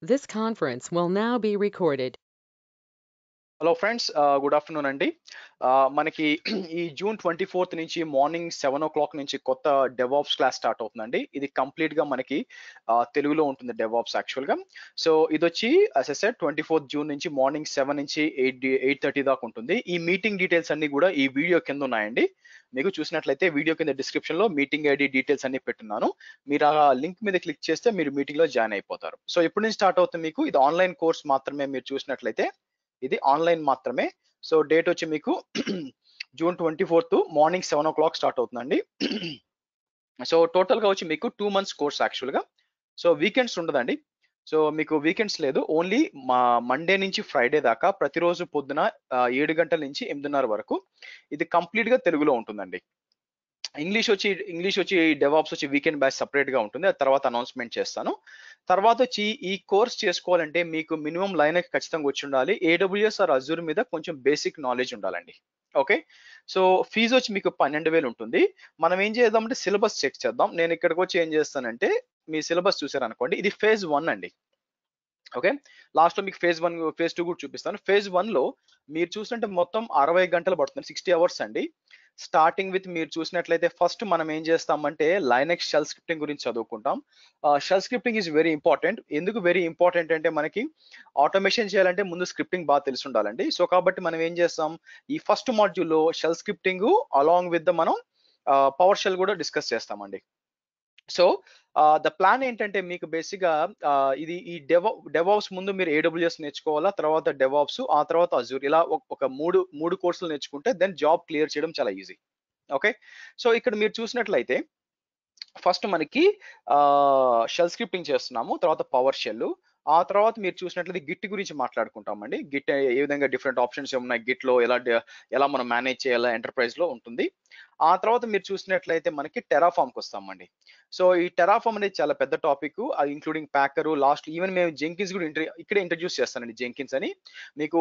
This conference will now be recorded. Hello friends good afternoon అండి Uh, మనకి ఈ June twenty fourth నుంచి morning seven o'clock నుంచి కొత్త డెవాప్స్ క్లాస్ స్టార్ట్ అవుతుందండి ఇది కంప్లీట్ గా మనకి uh, తెలుగులో ఉంటుంది డెవాప్స్ యాక్చువల్ గా సో ఇది వచ్చి అసెసెడ్ ట్వంటీ ఫోర్త్ జూన్ నుంచి మార్నింగ్ సెవెన్ నుంచి ఎయిట్ ఎయిట్ థర్టీ దాకా ఉంటుంది ఈ మీటింగ్ డీటెయిల్స్ అన్ని కూడా ఈ వీడియో కింద ఉన్నాయండి మీకు చూసినట్లయితే వీడియో కింద డిస్క్రిప్షన్ లో మీటింగ్ ఐడి డీటెయిల్స్ అన్ని పెట్టున్నాను మీరు ఆ లింక్ మీద క్లిక్ చేస్తే మీరు మీటింగ్ లో జాయిన్ అయిపోతారు సో ఎప్పటి నుంచి స్టార్ట్ అవుతుంది మీకు ఇది ఆన్లైన్ కోర్స్ మాత్రమే మీరు చూసినట్లయితే ఇది ఆన్లైన్ మాత్రమే సో డేట్ వచ్చి మీకు June twenty fourth morning seven o'clock start అవుతుందండి సో టోటల్ గా వచ్చి మీకు టూ మంత్స్ కోర్స్ యాక్చువల్ గా సో వీకెండ్స్ ఉండదండి సో మీకు వీకెండ్స్ లేదు ఓన్లీ మా మండే నుంచి ఫ్రైడే దాకా ప్రతిరోజు పొద్దున ఆ, ఏడు గంటల నుంచి ఎనిమిదిన్నర వరకు ఇది కంప్లీట్ గా తెలుగులో ఉంటుందండి ఇంగ్లీష్ వచ్చి ఇంగ్లీష్ వచ్చి డెవాప్స్ వచ్చి వీకెండ్ బ్యాచ్ సపరేట్ గా ఉంటుంది అది తర్వాత అనౌన్స్మెంట్ చేస్తాను తర్వాత వచ్చి ఈ కోర్స్ చేసుకోవాలంటే మీకు మినిమం లైన్ ఖచ్చితంగా వచ్చి ఉండాలి ఏడబ్ల్యూఎస్ ఆర్ అజూర్ మీద కొంచెం బేసిక్ నాలెడ్జ్ ఉండాలండి ఓకే సో ఫీజు వచ్చి మీకు పన్నెండు వేలు ఉంటుంది మనం ఏం చేద్దామంటే సిలబస్ చెక్ చేద్దాం నేను ఇక్కడికి వచ్చి ఏం చేస్తానంటే మీ సిలబస్ చూసారనుకోండి ఇది ఫేజ్ వన్ అండి ఓకే లాస్ట్ లో మీకు ఫేజ్ వన్ ఫేజ్ టూ కూడా చూపిస్తాను ఫేజ్ వన్ లో మీరు చూసినట్టే మొత్తం అరవై గంటలు పడుతుంది సిక్స్టీ అవర్స్ అండి స్టార్టింగ్ విత్ మీరు చూసినట్లయితే ఫస్ట్ మనం ఏం చేస్తామంటే లైనెక్స్ షెల్ స్క్రిప్టింగ్ గురించి చదువుకుంటాం shell scripting is very important ఎందుకు వెరీ ఇంపార్టెంట్ అంటే మనకి ఆటోమేషన్ చేయాలంటే ముందు స్క్రిప్టింగ్ బాగా తెలిసి ఉండాలండి సో కాబట్టి మనం ఏం చేస్తాం ఈ ఫస్ట్ మాడ్యూల్లో shell scripting along with the మనం పవర్ షెల్ కూడా డిస్కస్ చేస్తామండి సో ద ప్లాన్ ఏంటంటే మీకు బేసిక్ గా ఇది ఈ డెవ డెవాప్స్ ముందు మీరు ఏడబ్ల్యూఎస్ నేర్చుకోవాలా తర్వాత డెవాప్స్ ఆ తర్వాత అజూర్ ఇలా ఒక- ఒక మూడు మూడు కోర్సులు నేర్చుకుంటే దెన్ జాబ్ క్లియర్ చేయడం చాలా ఈజీ ఓకే సో ఇక్కడ మీరు చూసినట్లయితే ఫస్ట్ మనకి షెల్ స్క్రిప్టింగ్ చేస్తున్నాము తర్వాత పవర్ షెల్ ఆ తర్వాత మీరు చూసినట్లయితే గిట్ గురించి మాట్లాడుకుంటామండి గిట్ ఏ విధంగా డిఫరెంట్ ఆప్షన్స్ ఉన్నాయి గిట్ లో ఎలా డ- ఎలా మనం మేనేజ్ చేయాలా ఎంటర్ప్రైజ్ లో ఉంటుంది ఆ తర్వాత మీరు చూసినట్లయితే మనకి టెరాఫామ్ కి వస్తామండి సో ఈ టెరాఫామ్ అనేది చాలా పెద్ద టాపిక్ అది ఇంక్లూడింగ్ ప్యాకర్ లాస్ట్ ఈవెన్ మేము జెంకిన్స్ కూడా ఇంటర్ ఇక్కడే ఇంట్రడ్యూస్ చేస్తానండి జెంకిన్స్ అని మీకు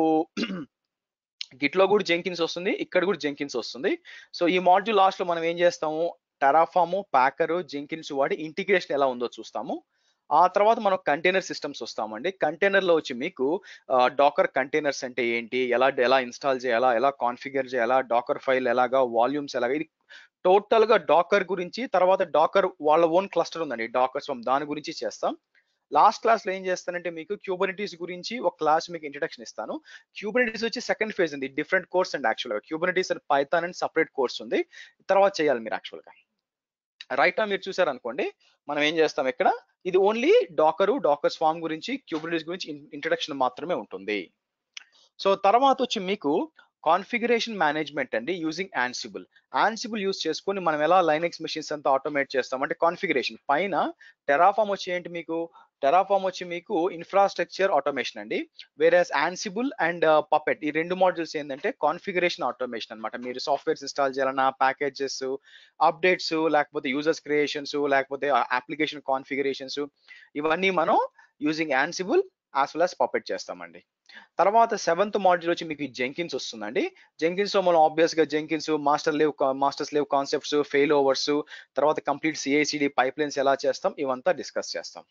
గిట్ లో కూడా జెంకిన్స్ వస్తుంది ఇక్కడ కూడా జెంకిన్స్ వస్తుంది సో ఈ మాడ్యూల్ లాస్ట్ లో మనం ఏం చేస్తాము టెరాఫాము ప్యాకర్ జెంకిన్స్ వాడి ఇంటిగ్రేషన్ ఎలా ఉందో చూస్తాము ఆ తర్వాత మనం కంటైనర్ సిస్టమ్స్ వస్తామండి కంటైనర్ లో వచ్చి మీకు డాకర్ కంటైనర్స్ అంటే ఏంటి ఎలా ఎలా ఇన్స్టాల్ చేయాలా ఎలా కాన్ఫిగర్ చేయాలా డాకర్ ఫైల్ ఎలాగా వాల్యూమ్స్ ఎలాగా ఇది టోటల్ గా డాకర్ గురించి తర్వాత డాకర్ వాళ్ళ ఓన్ క్లస్టర్ ఉందండి డాకర్ ఫ్రమ్ దాని గురించి చేస్తాం లాస్ట్ క్లాస్ లో ఏం చేస్తానంటే మీకు క్యూబరిటీస్ గురించి ఒక క్లాస్ మీకు ఇంట్రడక్షన్ ఇస్తాను క్యూబరిటీస్ వచ్చి సెకండ్ ఫేజ్ ఉంది డిఫరెంట్ కోర్స్ అండ్ యాక్చువల్ గా Kubernetes and Python and separate course ఉంది తర్వాత చేయాలి మీరు యాక్చువల్ గా రైట్ మీరు చూసారు అనుకోండి మనం ఏం చేస్తాం ఇక్కడ ఇది ఓన్లీ డాకరు డాకర్ స్వామ్ గురించి క్యూబరిటీస్ గురించి ఇంట్రడక్షన్ మాత్రమే ఉంటుంది సో తర్వాత వచ్చి మీకు కాన్ఫిగరేషన్ మేనేజ్మెంట్ అండి యూజింగ్ యాన్సిబుల్ యాన్సిబుల్ యూస్ చేసుకొని మనం ఎలా లైనెక్స్ మెషిన్స్ అంతా ఆటోమేట్ చేస్తాం అంటే కాన్ఫిగరేషన్ పైన టెరాఫామ్ వచ్చి ఏంటి మీకు టెరాఫామ్ వచ్చి మీకు ఇన్ఫ్రాస్ట్రక్చర్ ఆటోమేషన్ అండి వేరేస్ యాన్సిబుల్ అండ్ పపెట్ ఈ రెండు మాడ్యూల్స్ ఏంటంటే కాన్ఫిగరేషన్ ఆటోమేషన్ అన్నమాట మీరు సాఫ్ట్వేర్స్ ఇన్స్టాల్ చేయాలన్నా ప్యాకేజెస్ అప్డేట్స్ లేకపోతే యూజర్స్ క్రియేషన్స్ లేకపోతే అప్లికేషన్ కాన్ఫిగరేషన్స్ ఇవన్నీ మనం using Ansible as well as Puppet చేస్తామండి తర్వాత సెవెంత్ మాడ్యూల్ వచ్చి మీకు జెంకిన్స్ వస్తుందండి జెంకిన్స్ లో మనం ఆబ్వియస్ గా Jenkins master slave masters slave concepts failovers తర్వాత కంప్లీట్ సిఐసిడి పైప్ లైన్స్ ఎలా చేస్తాం ఇవంతా డిస్కస్ చేస్తాం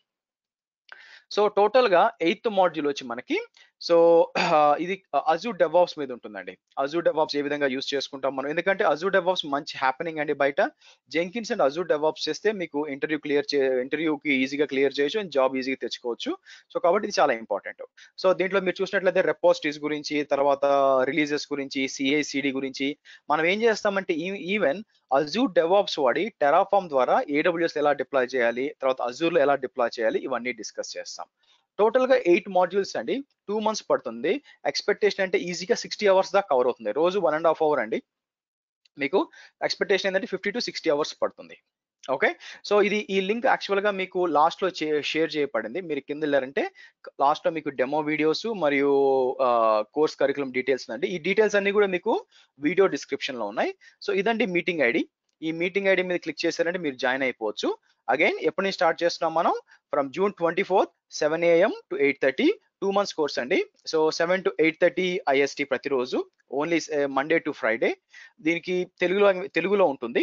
సో టోటల్ గా ఎయిత్ మాడ్యూల్ వచ్చి మనకి సో ఇది అజూర్ డెవాప్స్ మీద ఉంటుందండి అజూర్ డెవాప్స్ ఏ విధంగా యూస్ చేసుకుంటాం మనం ఎందుకంటే అజూర్ డెవాప్స్ మంచి హ్యాపెనింగ్ అండి బయట జెంకిన్స్ అండ్ అజూర్ డెవాప్స్ చేస్తే మీకు ఇంటర్వ్యూ క్లియర్ చే ఇంటర్వ్యూకి ఈజీగా క్లియర్ చేయొచ్చు అండ్ జాబ్ ఈజీగా తెచ్చుకోవచ్చు సో కాబట్టి ఇది చాలా ఇంపార్టెంట్ సో దీంట్లో మీరు చూసినట్లయితే రెపోస్టరీస్ గురించి తర్వాత రిలీజెస్ గురించి సిఐసిడి గురించి మనం ఏం చేస్తామంటే ఈవెన్ అజూర్ డెవాప్స్ వాడి టెరాఫామ్ ద్వారా ఏడబ్ల్యూఎస్ ఎలా డిప్లాయ్ చేయాలి తర్వాత అజూర్ లో ఎలా డిప్లాయ్ చేయాలి ఇవన్నీ డిస్కస్ చేస్తాం టోటల్ గా ఎయిట్ మాడ్యూల్స్ అండి టూ మంత్స్ పడుతుంది ఎక్స్పెక్టేషన్ అంటే ఈజీగా సిక్స్టీ అవర్స్ దాకా కవర్ అవుతుంది రోజు వన్ అండ్ హాఫ్ అవర్ అండి మీకు ఎక్స్పెక్టేషన్ ఏంటంటే ఫిఫ్టీ టు సిక్స్టీ అవర్స్ పడుతుంది ఓకే సో ఇది ఈ లింక్ యాక్చువల్ గా మీకు లాస్ట్ లో షేర్ చేయబడింది మీరు కింద వెళ్ళారంటే లాస్ట్ లో మీకు డెమో వీడియోస్ మరియు కోర్స్ కరికులం డీటెయిల్స్ అండి ఈ డీటెయిల్స్ అన్ని కూడా మీకు వీడియో డిస్క్రిప్షన్ లో ఉన్నాయి సో ఇదండి మీటింగ్ ఐడి ఈ మీటింగ్ ఐడి మీద క్లిక్ చేశారంటే మీరు జాయిన్ అయిపోవచ్చు అగైన్ ఎప్పటి నుంచి స్టార్ట్ చేస్తున్నాం మనం from June twenty fourth seven AM to eight thirty two months course అండి so seven to eight thirty IST ప్రతిరోజు ఓన్లీ మండే టు ఫ్రైడే దీనికి తెలుగులో తెలుగులో ఉంటుంది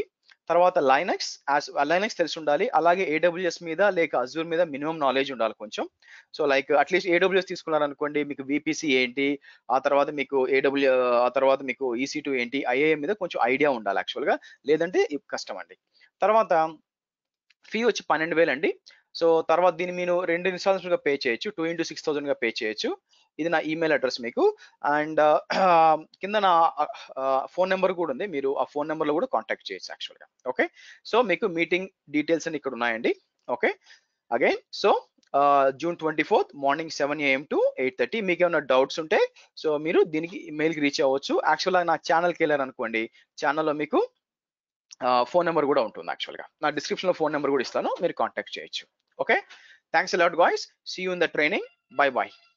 తర్వాత లైనక్స్ లైనక్స్ తెలిసి ఉండాలి అలాగే ఏడబ్ల్యూఎస్ మీద లేక అజూర్ మీద మినిమం నాలెడ్జ్ ఉండాలి కొంచెం సో లైక్ అట్లీస్ట్ ఏడబ్ల్యూఎస్ తీసుకున్నారనుకోండి మీకు విపిసి ఏంటి ఆ తర్వాత మీకు ఏడబ్ల్యూ ఆ తర్వాత మీకు ఈసీ టూ ఏంటి ఐఏఎం మీద కొంచెం ఐడియా ఉండాలి యాక్చువల్గా లేదంటే ఇ- కష్టం అండి తర్వాత ఫీ వచ్చి పన్నెండు వేలు అండి సో తర్వాత దీన్ని మీరు రెండు ఇన్స్టాల్మెంట్స్ గా పే చేయొచ్చు టూ ఇంటూ సిక్స్ థౌసండ్ గా పే చేయొచ్చు ఇది నా ఈమెయిల్ అడ్రస్ మీకు అండ్ కింద నా ఫోన్ నెంబర్ కూడా ఉంది మీరు ఆ ఫోన్ నెంబర్ లో కూడా కాంటాక్ట్ చేయొచ్చు యాక్చువల్గా ఓకే సో మీకు మీటింగ్ డీటెయిల్స్ అని ఇక్కడ ఉన్నాయండి okay again so June twenty fourth morning seven AM to eight thirty మీకు ఏమైనా డౌట్స్ ఉంటే సో మీరు దీనికి మెయిల్కి రీచ్ అవ్వచ్చు యాక్చువల్గా నా ఛానల్కి వెళ్ళారనుకోండి ఛానల్లో మీకు ఫోన్ నెంబర్ కూడా ఉంటుంది యాక్చువల్గా నా డిస్క్రిప్షన్లో ఫోన్ నెంబర్ కూడా ఇస్తాను మీరు కాంటాక్ట్ చేయొచ్చు okay thanks a lot guys see you in the training bye bye